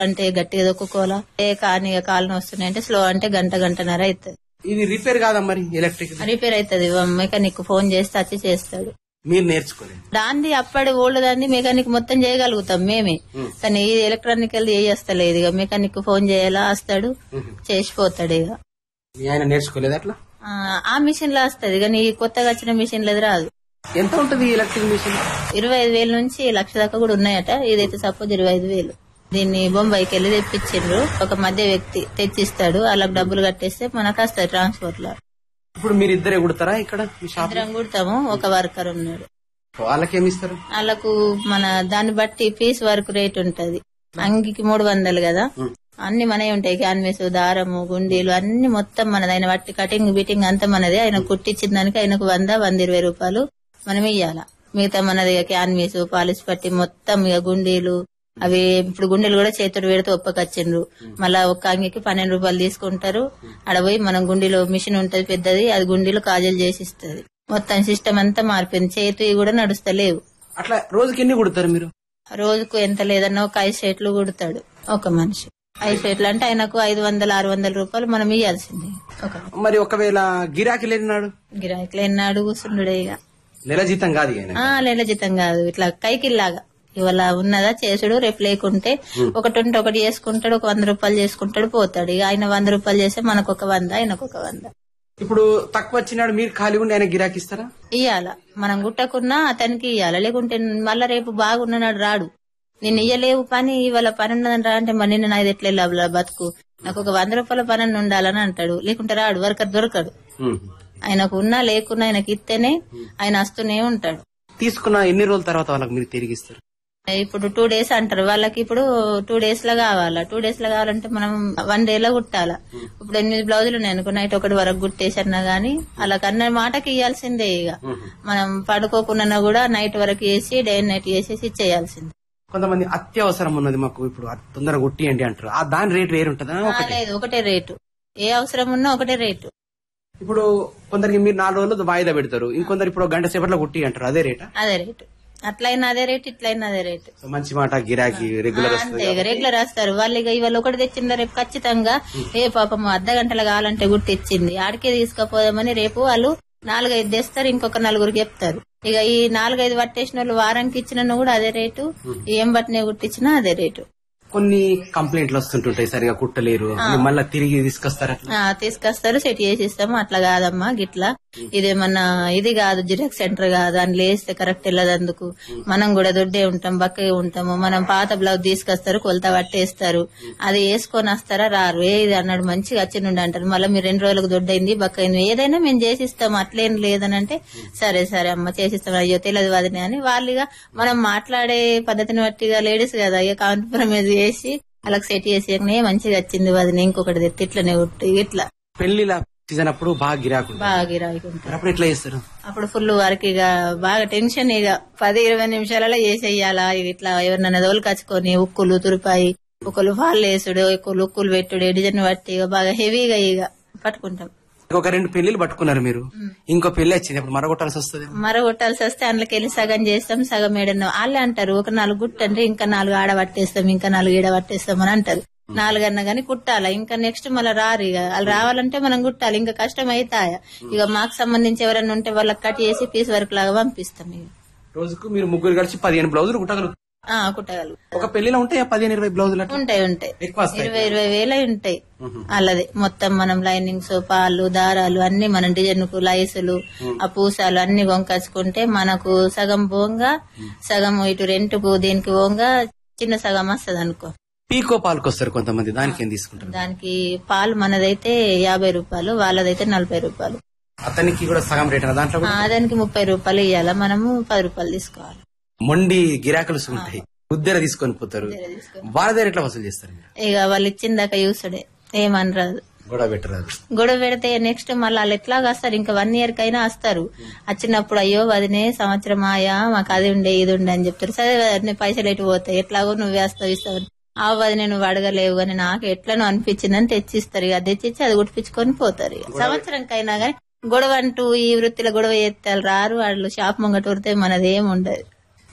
అంటే గట్టిగా దొక్కుకోవాలా ఏ కానీ కాలం వస్తున్నాయి అంటే స్లో అంటే గంట గంటన్నర అవుతుంది ఇది రిపేర్ కాదా మరి ఎలక్ట్రిక్ రిపేర్ అవుతుంది మెకానిక్ ఫోన్ చేస్తే వచ్చి చేస్తాడు మీరు నేర్చుకోలేదు దాన్ని అప్పటి ఓల్డ్ దాన్ని మెకానిక్ మొత్తం చేయగలుగుతాం మేమే కానీ ఈ ఎలక్ట్రానిక్ వెళ్ళి చేస్తలేదు ఇక మెకానిక్ ఫోన్ చేయాలా వస్తాడు చేసిపోతాడు ఇక మీ ఆయన నేర్చుకోలేదు అట్లా ఆ, ఆ మిషన్ లో వస్తుంది కానీ ఈ కొత్తగా వచ్చిన మిషన్ లేదు రాదు ఎంత ఉంటుంది ఈ ఎలక్ట్రిక్ మిషన్ ఇరవై ఐదు వేల నుంచి లక్ష దాకా కూడా ఉన్నాయట ఇదైతే సపోజ్ ఇరవై ఐదు వేలు దీన్ని బొంబాయికి వెళ్ళి తెప్పించిండ్రు ఒక మధ్య వ్యక్తి తెచ్చిస్తాడు వాళ్ళకి డబ్బులు కట్టేస్తే మనకు వస్తాయి ట్రాన్స్పోర్ట్ లో ఇప్పుడు మీరు ఇద్దరే కుడతారా ఇక్కడ మీ షాప్ ఇద్దరం కుడతాము ఒక వర్కర్ ఉన్నాడు వాళ్ళకేమి ఇస్తారు వాళ్ళకు మన దాన్ని బట్టి పీస్ వర్క్ రేట్ ఉంటది అంగికి మూడు వందలు కదా అన్ని మనవి ఉంటాయి క్యాన్వెస్ దారము గుండీలు అన్ని మొత్తం మనది ఆయన బట్టి కటింగ్ బిటింగ్ అంతా మనది ఆయన కుట్టించిన దానికి ఆయనకు వంద వంద ఇరవై రూపాయలు మనం ఇయ్యాల మిగతా మనది ఇక క్యాన్వెస్ పాలిష్ పట్టి మొత్తం ఇక గుండీలు అవి ఇప్పుడు గుండెలు కూడా చేతుడు పెడితే ఒప్పకొచ్చిండ్రు మళ్ళా ఒక్క అంగికి పన్నెండు రూపాయలు తీసుకుంటారు ఆడ పోయి మనం గుండీలో మిషన్ ఉంటది పెద్దది అది గుండీలు కాజల్ చేసి ఇస్తుంది మొత్తం సిస్టమ్ అంతా మారిపోయింది చేతి కూడా నడుస్తలేవు అట్లా రోజుకి ఎన్ని కుడతారు మీరు రోజుకు ఎంత లేదన్నా ఒక ఐదు షర్ట్లు కుడతాడు ఒక మనిషి ఐదు షర్ట్లు అంటే ఆయనకు ఐదు వందల ఆరు వందల రూపాయలు మనం ఇవ్వాల్సిందే ఒక మరి ఒకవేళ గిరాకీ లేనినాడు గిరాకీలు ఎన్నాడు కూర్చుండే ఇక నెల జీతం కాదు ఇక ఆయన. ఆ నెల జీతం కాదు ఇట్లా కైకిల్లాగా ఇవాళ ఉన్నదా చేసుడు రేపు లేకుంటే ఒకటి ఉంటే ఒకటి చేసుకుంటాడు ఒక వంద రూపాయలు చేసుకుంటాడు పోతాడు ఇక ఆయన వంద రూపాయలు చేస్తే మనకు ఒక వంద ఆయనకు ఒక వంద ఇప్పుడు తక్కువ వచ్చినాడు మీరు ఖాళీ ఉండి ఆయన గిరాకీ ఇస్తారా ఇయ్యాల మనం గుట్టకున్నా అతనికి ఇయ్యాల లేకుంటే మళ్ళా రేపు బాగున్నాడు రాడు నేను ఇయ్యలేవు పని ఇవాళ పని ఉన్నదని రా అంటే మరి నిన్న నాది ఎట్లా వెళ్ళాలా బతుకు నాకు ఒక వంద రూపాయల పని అన్న ఉండాలని అంటాడు లేకుంటే రాడు వర్కర్ దొరకడు ఉమ్. ఆయనకు ఉన్నా లేకున్నా ఆయనకి ఇస్తేనే ఆయన వస్తూనే ఉంటాడు తీసుకున్న ఎన్ని రోజుల తర్వాత వాళ్ళకి మీరు తిరిగి ఇస్తారు ఇప్పుడు టూ డేస్ అంటారు వాళ్ళకి ఇప్పుడు టూ డేస్ లో కావాలా టూ డేస్ లో కావాలంటే మనం వన్ డే లో కుట్టాలా ఇప్పుడు ఎనిమిది బ్లౌజులు ఉన్నాయి అనుకో నైట్ ఒకటి వరకు కుట్టేసన్నా గానీ వాళ్ళకి అన్న మాటకి ఇవ్వాల్సిందే ఇక మనం పడుకోకుండా కూడా నైట్ వరకు వేసి డే నైట్ వేసేసి ఇచ్చేయాల్సిందే కొంతమంది అత్యవసరం ఉన్నది మాకు ఇప్పుడు అది తొందరగా కొట్టియండి అంటారు ఆ దాని రేట్ వేరు ఉంటుందా ఆ, ఒకటి లేదు ఒకటే రేటు ఏ అవసరం ఉన్నా ఒకటే రేటు ఇప్పుడు కొందరికి మీరు నాలుగు రోజులు వాయిదా పెడతారు ఇంకొందరు ఇప్పుడు ఒక గంట సేపట్లో కొట్టి అంటారు అదే రేటా అదే రేటు అట్లయినా అదే రేటు ఇట్లయినా అదే రేటు సో మంచి మాట గిరాకీ రెగ్యులర్ అంతే ఇక రెగ్యులర్ వస్తారు వాళ్ళు ఇక ఇవాళ ఒకటి తెచ్చిందా రేపు ఖచ్చితంగా ఏ పాపం అర్ధ గంటలు కావాలంటే కూడా తెచ్చింది ఆడికే తీసుకుపోదామని రేపు వాళ్ళు నాలుగైదు తెస్తారు ఇంకొక నలుగురికి చెప్తారు ఇక ఈ నాలుగైదు పట్టేసిన వాళ్ళు వారానికి ఇచ్చిన కూడా అదే రేటు ఏం బట్టనే కుట్టించినా అదే రేటు కొన్ని కంప్లైంట్లు వస్తుంటుంటాయి సరిగా కుట్టలేరు అని మళ్ళీ తిరిగి తీసుకొస్తారు అట్లా ఆ, తీసుకొస్తారు సెట్ చేసి ఇస్తాము అట్లా కాదమ్మా గిట్లా ఇదేమన్నా ఇది కాదు జిరాక్స్ సెంటర్ కాదు అని లేస్తే కరెక్ట్ వెళ్ళదు అందుకు మనం కూడా దొడ్డే ఉంటాం బక్కగా ఉంటాము మనం పాత బ్లౌజ్ తీసుకొస్తారు కొలత పట్టేస్తారు అది వేసుకొని వస్తారా రారు ఏ ఇది అన్నాడు మంచిగా వచ్చి నుండి అంటారు మళ్ళీ మీరు రెండు రోజులకు దొడ్డైంది బక్కైంది ఏదైనా మేము చేసిస్తాం అట్లేం లేదని అంటే సరే సరే అమ్మ చేసిస్తాం అయ్యో తెలియదు వదిన అని వాళ్ళు ఇక మనం మాట్లాడే పద్ధతిని బట్టిగా లేడీస్ కదా ఇక కాంప్రమైజ్ చేసి వాళ్ళకి సెట్ చేసి "ఏ మంచిగా వచ్చింది వదిన ఇంకొకటి తెత్తి ఇట్లనే కుట్టు ఇట్లా పెళ్లిల సీజన్ అప్పుడు బాగా గిరాకు బాగా గిరాకీ ఉంటుంది మరి అప్పుడు ఎట్లా చేస్తారు అప్పుడు ఫుల్ వర్క్ ఇక బాగా టెన్షన్ ఇక పది ఇరవై నిమిషాలలో చేసేయాలా ఇక ఇట్లా ఎవరినైనా దోలుకచ్చుకొని ఉక్కులు తురిపాయి ఒకళ్ళు ఫాల్ వేసుడు ఒకళ్ళు ఉక్కులు పెట్టుడు డిజైన్ బట్టి ఇక బాగా హెవీగా ఇక పట్టుకుంటాం ఒక రెండు పెళ్లిలు పట్టుకున్నారు మీరు ఇంకో పెళ్లి వచ్చింది అప్పుడు మరగొట్టాల్సి వస్తుంది మరగొట్టాల్సి వస్తే అందులోకి వెళ్ళి సగం చేస్తాం సగం ఏడన్నా వాళ్ళే అంటారు ఒక నాలుగు గుట్టు అంటే ఇంకా నాలుగు ఆడ పట్టేస్తాం ఇంకా నాలుగు ఈడ పట్టేస్తాం అని అంటారు నాలుగన్నా గానీ కుట్టాలా ఇంకా నెక్స్ట్ మళ్ళీ రారు ఇక వాళ్ళు రావాలంటే మనం కుట్టాలి ఇంకా కష్టం అవుతాయా ఇక మాకు సంబంధించి ఎవరైనా ఉంటే వాళ్ళకి కట్ చేసి పీస్ వర్క్ లాగా పంపిస్తాం ఇక రోజుకు మీరు ముగ్గురు కలిసి పదిహేను బ్లౌజులు కుట్టగలరు ఆ, కుట్టగలరు ఒక పెళ్లిలో ఉంటాయి పదిహేను ఇరవై బ్లౌజులు అట్లా ఉంటాయి ఉంటాయి ఎక్కువ వస్తాయి ఇరవై ఇరవై వేల ఉంటాయి అల్లది మొత్తం మనం లైనింగ్స్ పాలు దారాలు అన్ని మనం డిజైన్ కు లైసులు ఆ పూసాలు అన్ని వంకచ్చుకుంటే మనకు సగం పోంగా సగం ఇటు రెంట్కు దీనికి పోంగా చిన్న సగం వస్తుంది అనుకో పీకో పాలకు వస్తారు కొంతమంది దానికి ఏం తీసుకుంటారు దానికి పాలు మనదైతే యాభై రూపాయలు వాళ్ళదైతే నలభై రూపాయలు అతనికి కూడా సగం రేట్ దాంట్లో ఆ, కూడా దానికి ముప్పై రూపాయలు ఇవ్వాలా మనము పది రూపాయలు తీసుకోవాలి మొండి గిరాకులు ఉంటాయి ఉద్దెర తీసుకొని పోతారు వాళ్ళ దగ్గర ఎట్లా వసూలు చేస్తారు మీరు ఇక వాళ్ళు ఇచ్చిందాక యూసుడే ఏమనరాదు గొడవ పెట్టరాదు గొడవ పెడితే నెక్స్ట్ మళ్ళీ వాళ్ళు ఎట్లాగా వస్తారు ఇంకా వన్ ఇయర్ కైనా వస్తారు వచ్చినప్పుడు అయ్యో వదినే సంవత్సరం ఆయా మాకు అది ఉండే ఇది ఉండే అని చెప్తారు సరే వదినే పైసలు ఎటు పోతాయి ఎట్లాగో నువ్వు వేస్తావు ఇస్తావు అని. ఆ వదినే నువ్వు అడగలేవు అని నాకు ఎట్లను అనిపించిందని తెచ్చిస్తారు ఇక తెచ్చిచ్చి అది గుడిపించుకొని పోతారు ఇక సంవత్సరం కైనా గానీ గొడవ అంటూ ఈ వృత్తిలో గొడవ చేస్తారు రారు వాళ్ళు షాప్ ముంగట ఉరితే మనది ఏం ఉండదు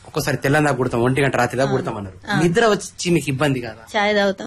ఒక్కోసారి తెల్లందా కుడతాం ఒంటి గంట రాత్రి దాకా కుడతాం అన్నారు నిద్ర వచ్చి మీకు ఇబ్బంది కదా చాయ్ తాగుతాం